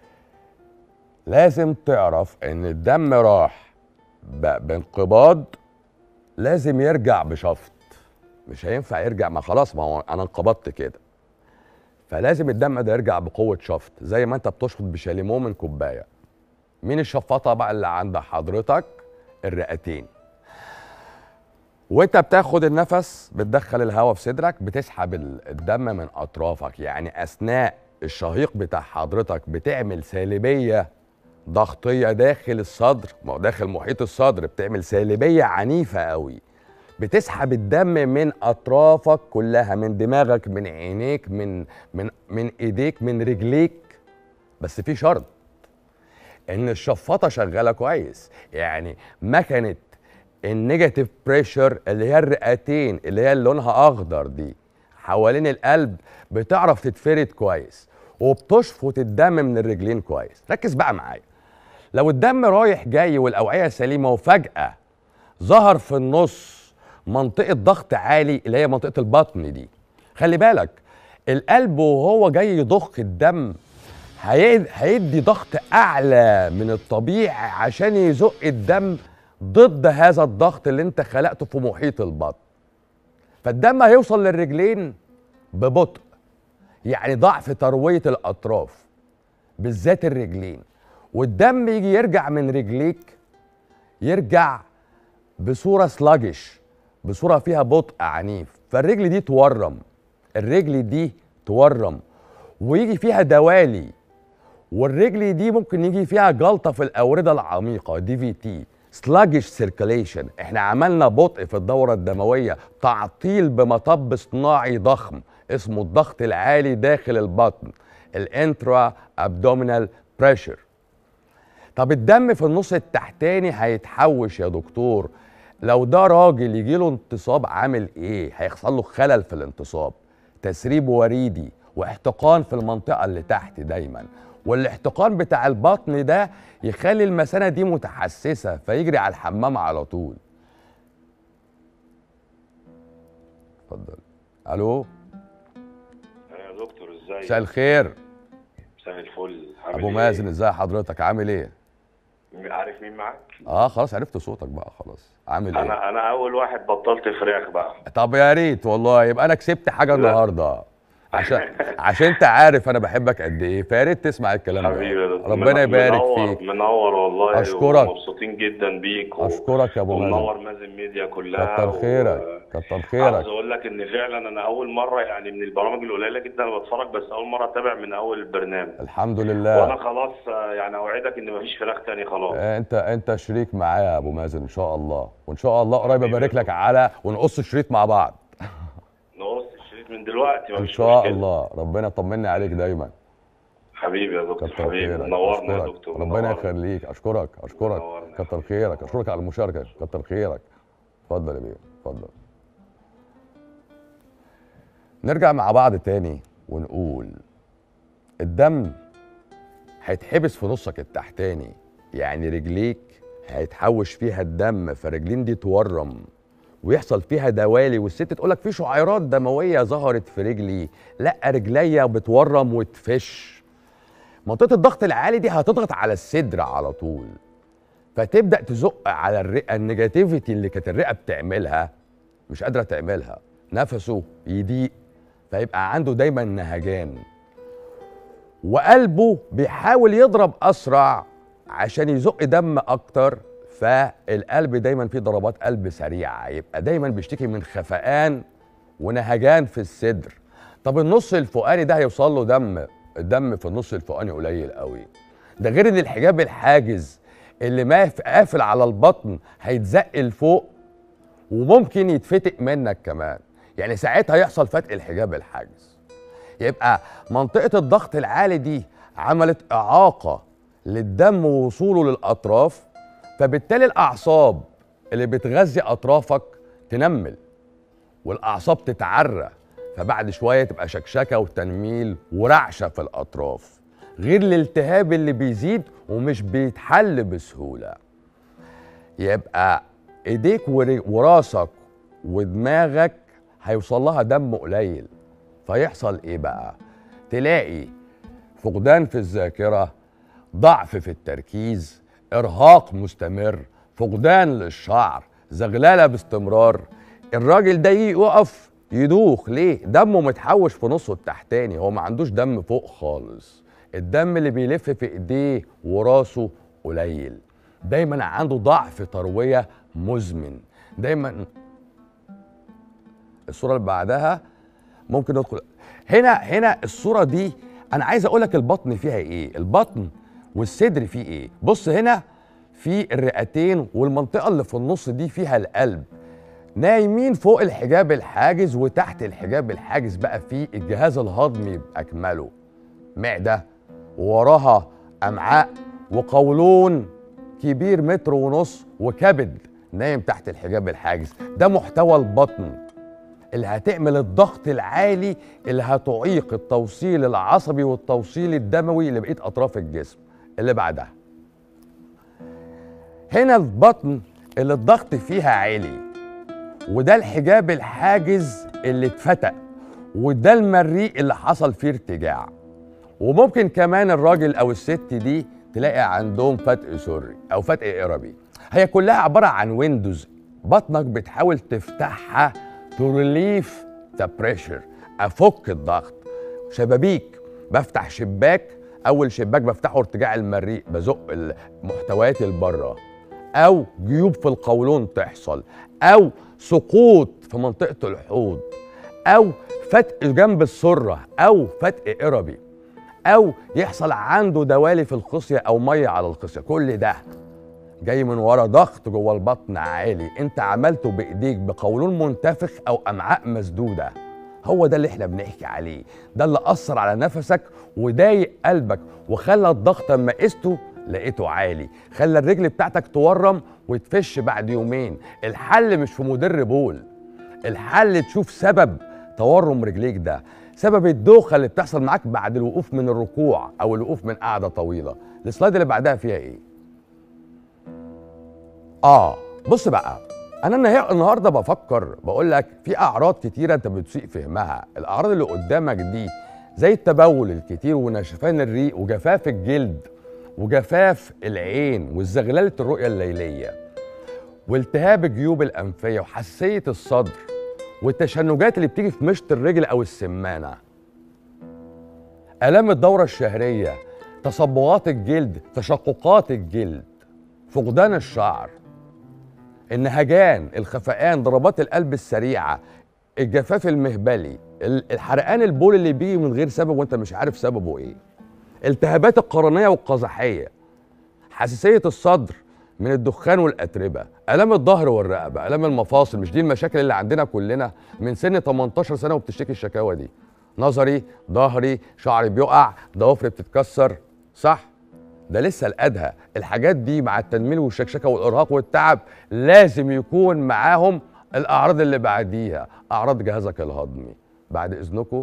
لازم تعرف ان الدم راح ب- بانقباض لازم يرجع بشفط مش هينفع يرجع ما خلاص ما هو انا انقبضت كده فلازم الدم ده يرجع بقوه شفط زي ما انت بتشفط بشاليمو من كوبايه مين الشفاطه بقى اللي عند حضرتك الرئتين وانت بتاخد النفس بتدخل الهواء في صدرك بتسحب ال- الدم من اطرافك يعني اثناء الشهيق بتاع حضرتك بتعمل سالبيه ضغطيه داخل الصدر ما هو داخل محيط الصدر بتعمل سالبيه عنيفه قوي بتسحب الدم من اطرافك كلها من دماغك من عينيك من من من ايديك من رجليك بس في شرط ان الشفاطه شغاله كويس يعني مكنه النيجاتيف بريشر اللي هي الرئتين اللي هي اللي لونها اخضر دي حوالين القلب بتعرف تتفرد كويس وبتشفط الدم من الرجلين كويس ركز بقى معايا لو الدم رايح جاي والاوعيه سليمه وفجاه ظهر في النص منطقه ضغط عالي اللي هي منطقه البطن دي خلي بالك القلب وهو جاي يضخ الدم هي- هيدي ضغط اعلى من الطبيعي عشان يزق الدم ضد هذا الضغط اللي انت خلقته في محيط البطن فالدم هيوصل للرجلين ببطء يعني ضعف ترويه الاطراف بالذات الرجلين والدم يجي يرجع من رجليك يرجع بصوره سلاجش بصوره فيها بطء عنيف فالرجل دي تورم الرجل دي تورم ويجي فيها دوالي والرجل دي ممكن يجي فيها جلطه في الاورده العميقه دي في تي سلاجش سيركليشن احنا عملنا بطء في الدوره الدمويه تعطيل بمطب صناعي ضخم اسمه الضغط العالي داخل البطن الانترا ابدومينال بريشر طب الدم في النص التحتاني هيتحوش يا دكتور لو ده راجل يجي له انتصاب عامل ايه هيحصل له خلل في الانتصاب تسريب وريدي واحتقان في المنطقه اللي تحت دايما والاحتقان بتاع البطن ده يخلي المثانه دي متحسسه فيجري على الحمام على طول اتفضل الو يا دكتور ازاي مساء الخير مساء الفل عامل ابو إيه؟ مازن ازاي حضرتك عامل ايه عارف مين معاك اه خلاص عرفت صوتك بقى خلاص عامل ايه انا انا اول واحد بطلت فراخ بقى طب يا ريت والله يبقى انا كسبت حاجه النهارده عشان عشان انت عارف انا بحبك قد ايه فيا ريت تسمع الكلام ده حبيبي يا دكتور ربنا من- يبارك منور فيك منور والله أشكرك. ومبسوطين جدا بيك و... اشكرك يا ابو ومنور مازن مازن ميديا كلها كتر خيرك كتر عاوز خيرك اقول لك ان فعلا انا اول مره يعني من البرامج القليله جدا اللي بتفرج بس اول مره اتابع من اول البرنامج الحمد وانا لله خلاص آه، يعني اوعدك ان مفيش فراخ تاني خلاص آه، انت انت شريك معايا يا ابو مازن ان شاء الله وان شاء الله قريب ابارك لك على ونقص الشريط مع بعض نقص الشريط من دلوقتي ان مفيش شاء مشكلة. الله ربنا يطمني عليك دايما حبيبي يا دكتور كتر حبيبي خيرك نورنا يا أشكرك. دكتور ربنا نورنا. يخليك اشكرك اشكرك كتر خيرك اشكرك على المشاركه كتر خيرك اتفضل يا بيه اتفضل نرجع مع بعض تاني ونقول الدم هيتحبس في نصك التحتاني يعني رجليك هيتحوش فيها الدم فرجلين دي تورم ويحصل فيها دوالي والست تقولك في شعيرات دمويه ظهرت في رجلي لا رجليا بتورم وتفش منطقه الضغط العالي دي هتضغط على الصدر على طول فتبدا تزق على الرئه النيجاتيفيتي اللي كانت الرئه بتعملها مش قادره تعملها نفسه يضيق فيبقى عنده دايما نهجان وقلبه بيحاول يضرب اسرع عشان يزق دم اكتر فالقلب دايما فيه ضربات قلب سريعه يبقى دايما بيشتكي من خفقان ونهجان في الصدر طب النص الفوقاني ده هيوصل له دم الدم في النص الفوقاني قليل قوي ده غير ان الحجاب الحاجز اللي ما قافل على البطن هيتزق لفوق وممكن يتفتق منك كمان يعني ساعتها يحصل فتق الحجاب الحاجز يبقى منطقة الضغط العالي دي عملت إعاقة للدم ووصوله للأطراف فبالتالي الأعصاب اللي بتغذي اطرافك تنمل والاعصاب تتعرى فبعد شويه تبقى شكشكه وتنميل ورعشه في الاطراف غير الالتهاب اللي بيزيد ومش بيتحل بسهوله يبقى ايديك ور- وراسك ودماغك هيوصل لها دم قليل فيحصل ايه بقى تلاقي فقدان في الذاكره ضعف في التركيز ارهاق مستمر فقدان للشعر زغلله باستمرار الراجل ده يقف يدوخ ليه دمه متحوش في نصه التحتاني هو ما عندوش دم فوق خالص الدم اللي بيلف في ايديه وراسه قليل دايما عنده ضعف ترويه مزمن دايما الصوره اللي بعدها ممكن ندخل هنا هنا الصوره دي انا عايز اقول لك البطن فيها ايه البطن والصدر فيه ايه بص هنا في الرئتين والمنطقه اللي في النص دي فيها القلب نايمين فوق الحجاب الحاجز وتحت الحجاب الحاجز بقى في الجهاز الهضمي باكمله معده ووراها امعاء وقولون كبير متر ونص وكبد نايم تحت الحجاب الحاجز ده محتوى البطن اللي هتعمل الضغط العالي اللي هتعيق التوصيل العصبي والتوصيل الدموي لبقيه اطراف الجسم اللي بعدها هنا البطن اللي الضغط فيها عالي وده الحجاب الحاجز اللي اتفتق وده المريء اللي حصل فيه ارتجاع وممكن كمان الراجل او الست دي تلاقي عندهم فتق سري او فتق قربي هي كلها عباره عن ويندوز بطنك بتحاول تفتحها تريليف ذا بريشر افك الضغط شبابيك بفتح شباك اول شباك بفتحه ارتجاع المريء بزق المحتويات لبره او جيوب في القولون تحصل او سقوط في منطقه الحوض او فتق جنب السره او فتق قربي او يحصل عنده دوالي في الخصيه او ميه على الخصيه كل ده جاي من ورا ضغط جوه البطن عالي انت عملته بايديك بقولون منتفخ او امعاء مسدوده هو ده اللي احنا بنحكي عليه ده اللي اثر على نفسك وضايق قلبك وخلى الضغط اما قسته لقيته عالي خلى الرجل بتاعتك تورم وتفش بعد يومين الحل مش في مدر بول الحل تشوف سبب تورم رجليك ده سبب الدوخه اللي بتحصل معاك بعد الوقوف من الركوع او الوقوف من قعده طويله السلايد اللي بعدها فيها ايه اه بص بقى انا النها- النهارده بفكر بقول لك في اعراض كتيره انت بتسيء فهمها الاعراض اللي قدامك دي زي التبول الكتير ونشفان الريق وجفاف الجلد وجفاف العين والزغلله الرؤيه الليليه والتهاب الجيوب الانفيه وحساسيه الصدر والتشنجات اللي بتيجي في مشط الرجل او السمانه الام الدوره الشهريه تصبغات الجلد تشققات الجلد فقدان الشعر النهجان الخفقان ضربات القلب السريعه الجفاف المهبلي ال- الحرقان البول اللي بيجي من غير سبب وانت مش عارف سببه ايه التهابات القرنيه والقزحيه حساسيه الصدر من الدخان والاتربه الام الظهر والرقبه الام المفاصل مش دي المشاكل اللي عندنا كلنا من سن 18 سنه وبتشتكي الشكاوى دي نظري ظهري شعري بيقع ضوافري بتتكسر صح ده لسه الادهى الحاجات دي مع التنميل والشكشكه والارهاق والتعب لازم يكون معاهم الاعراض اللي بعديها اعراض جهازك الهضمي بعد اذنكم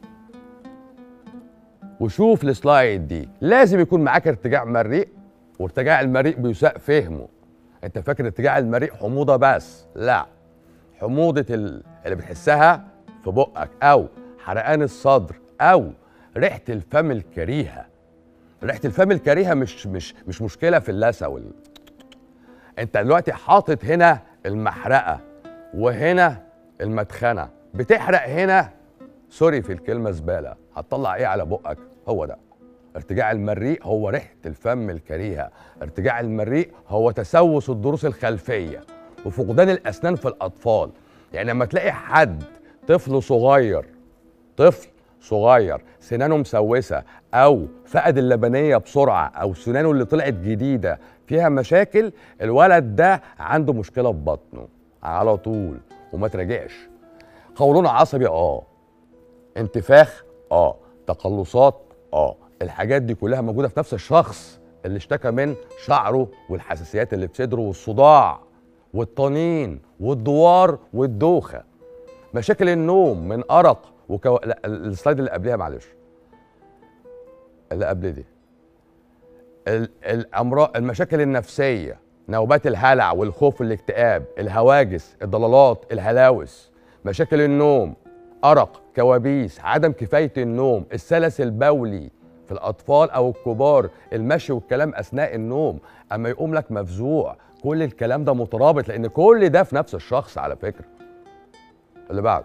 وشوف السلايد دي لازم يكون معاك ارتجاع مريء وارتجاع المريء بيساء فهمه انت فاكر ارتجاع المريء حموضه بس لا حموضه ال- اللي بتحسها في بقك او حرقان الصدر او ريحه الفم الكريهه ريحه الفم الكريهه مش مش مش مشكله في اللثه وال... انت دلوقتي حاطط هنا المحرقه وهنا المدخنه بتحرق هنا سوري في الكلمه زباله هتطلع ايه على بقك هو ده ارتجاع المريء هو ريحه الفم الكريهه ارتجاع المريء هو تسوس الضروس الخلفيه وفقدان الاسنان في الاطفال يعني لما تلاقي حد طفل صغير طفل صغير سنانه مسوسه او فقد اللبنيه بسرعه او سنانه اللي طلعت جديده فيها مشاكل الولد ده عنده مشكله في بطنه على طول وما تراجعش قولون عصبي اه انتفاخ اه تقلصات اه الحاجات دي كلها موجوده في نفس الشخص اللي اشتكى من شعره والحساسيات اللي في صدره والصداع والطنين والدوار والدوخه مشاكل النوم من ارق وكو... لا السلايد اللي قبلها معلش اللي قبل دي ال- الامراض المشاكل النفسيه نوبات الهلع والخوف والاكتئاب الهواجس الضلالات الهلاوس مشاكل النوم ارق كوابيس عدم كفايه النوم السلس البولي في الاطفال او الكبار المشي والكلام اثناء النوم اما يقوم لك مفزوع كل الكلام ده مترابط لان كل ده في نفس الشخص على فكره اللي بعد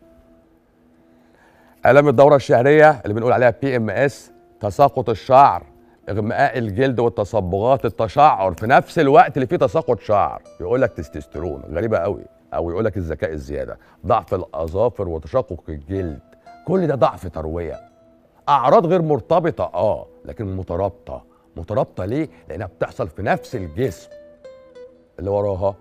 الام الدوره الشهريه اللي بنقول عليها بي ام اس تساقط الشعر اغماء الجلد والتصبغات التشعر في نفس الوقت اللي فيه تساقط شعر يقول لك تستوستيرون غريبه قوي او يقول لك الذكاء الزياده ضعف الاظافر وتشقق الجلد كل ده ضعف ترويه اعراض غير مرتبطه اه لكن مترابطه مترابطه ليه لانها بتحصل في نفس الجسم اللي وراها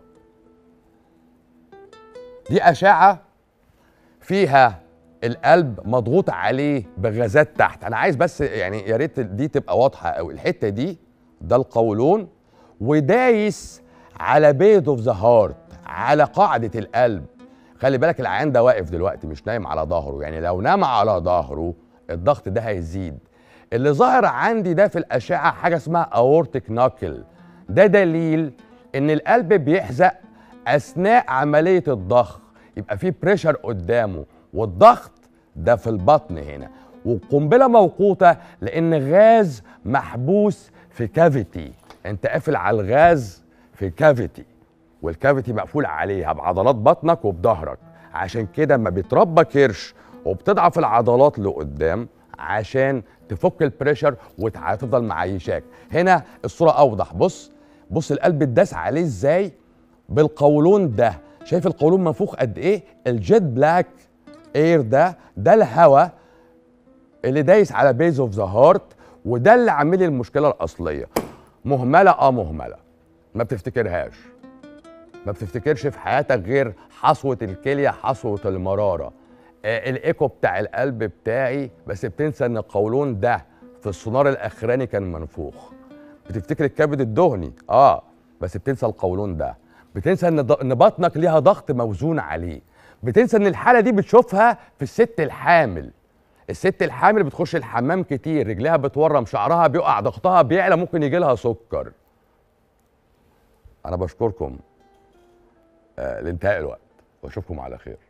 دي اشعه فيها القلب مضغوط عليه بغازات تحت انا عايز بس يعني يا ريت دي تبقى واضحه قوي الحته دي ده القولون ودايس على بيد اوف ذا هارت على قاعده القلب خلي بالك العيان ده واقف دلوقتي مش نايم على ظهره يعني لو نام على ظهره الضغط ده هيزيد اللي ظاهر عندي ده في الاشعه حاجه اسمها اورتيك ناكل ده دليل ان القلب بيحزق اثناء عمليه الضخ يبقى في بريشر قدامه والضغط ده في البطن هنا والقنبله موقوته لان غاز محبوس في كافيتي انت قافل على الغاز في كافيتي والكافيتي مقفول عليها بعضلات بطنك وبظهرك عشان كده اما بيتربى كرش وبتضعف العضلات لقدام عشان تفك البريشر وتفضل معيشاك هنا الصوره اوضح بص بص القلب اتداس عليه ازاي بالقولون ده شايف القولون منفوخ قد ايه الجيت بلاك اير ده ده الهواء اللي دايس على بيز اوف ذا هارت وده اللي عامل لي المشكله الاصليه مهمله اه مهمله ما بتفتكرهاش ما بتفتكرش في حياتك غير حصوه الكليه حصوه المراره آه الايكو بتاع القلب بتاعي بس بتنسى ان القولون ده في السونار الاخراني كان منفوخ بتفتكر الكبد الدهني اه بس بتنسى القولون ده بتنسى ان ض- ان بطنك ليها ضغط موزون عليه بتنسى ان الحاله دي بتشوفها في الست الحامل الست الحامل بتخش الحمام كتير رجليها بتورم شعرها بيقع ضغطها بيعلى ممكن يجي لها سكر انا بشكركم آه لانتهاء الوقت واشوفكم على خير